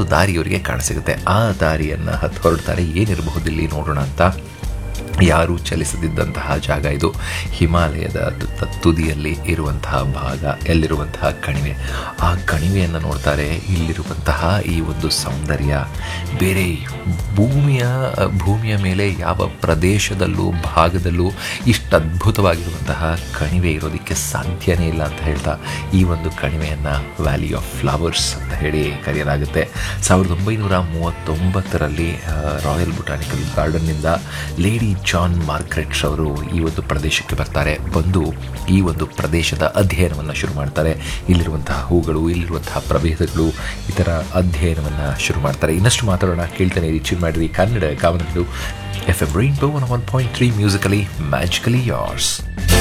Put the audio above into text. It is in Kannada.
ದಾರಿ ಅವರಿಗೆ ಕಾಣಸಿಗುತ್ತೆ ಆ ದಾರಿಯನ್ನು ಹತ್ತು ಹೊರಡ್ತಾರೆ ಏನಿರಬಹುದು ಇಲ್ಲಿ ನೋಡೋಣ ಅಂತ ಯಾರೂ ಚಲಿಸದಿದ್ದಂತಹ ಜಾಗ ಇದು ಹಿಮಾಲಯದ ತ- ತುದಿಯಲ್ಲಿ ಇರುವಂತಹ ಭಾಗ ಎಲ್ಲಿರುವಂತಹ ಕಣಿವೆ ಆ ಕಣಿವೆಯನ್ನು ನೋಡ್ತಾರೆ ಇಲ್ಲಿರುವಂತಹ ಈ ಒಂದು ಸೌಂದರ್ಯ ಬೇರೆ ಭೂಮಿಯ ಭೂಮಿಯ ಮೇಲೆ ಯಾವ ಪ್ರದೇಶದಲ್ಲೂ ಭಾಗದಲ್ಲೂ ಇಷ್ಟು ಅದ್ಭುತವಾಗಿರುವಂತಹ ಕಣಿವೆ ಇರೋದಕ್ಕೆ ಸಾಧ್ಯನೇ ಇಲ್ಲ ಅಂತ ಹೇಳ್ತಾ ಈ ಒಂದು ಕಣಿವೆಯನ್ನು ವ್ಯಾಲಿ ಆಫ್ ಫ್ಲವರ್ಸ್ ಅಂತ ಹೇಳಿ ಕರೆಯಲಾಗುತ್ತೆ ಸಾವಿರದ ಒಂಬೈನೂರ ಮೂವತ್ತೊಂಬತ್ತರಲ್ಲಿ ಆ, ರಾಯಲ್ ಬೊಟಾನಿಕಲ್ ಗಾರ್ಡನ್ನಿಂದ ಲೇಡಿ ಜಾನ್ ಮಾರ್ಕ್ರೆಟ್ಸ್ ಅವರು ಈ ಒಂದು ಪ್ರದೇಶಕ್ಕೆ ಬರ್ತಾರೆ ಬಂದು ಈ ಒಂದು ಪ್ರದೇಶದ ಅಧ್ಯಯನವನ್ನು ಶುರು ಮಾಡ್ತಾರೆ ಇಲ್ಲಿರುವಂತಹ ಹೂಗಳು ಇಲ್ಲಿರುವಂತಹ ಪ್ರಭೇದಗಳು ಈ ಥರ ಅಧ್ಯಯನವನ್ನು ಶುರು ಮಾಡ್ತಾರೆ ಇನ್ನಷ್ಟು ಮಾತಾಡೋಣ ಕೇಳ್ತಾನೆ ರೀಚ್ ಮಾಡಿರಿ ಕನ್ನಡ ಕಾಮನಗಳು F M rainbow one one point three musically magically ಯಾರ್ಸ್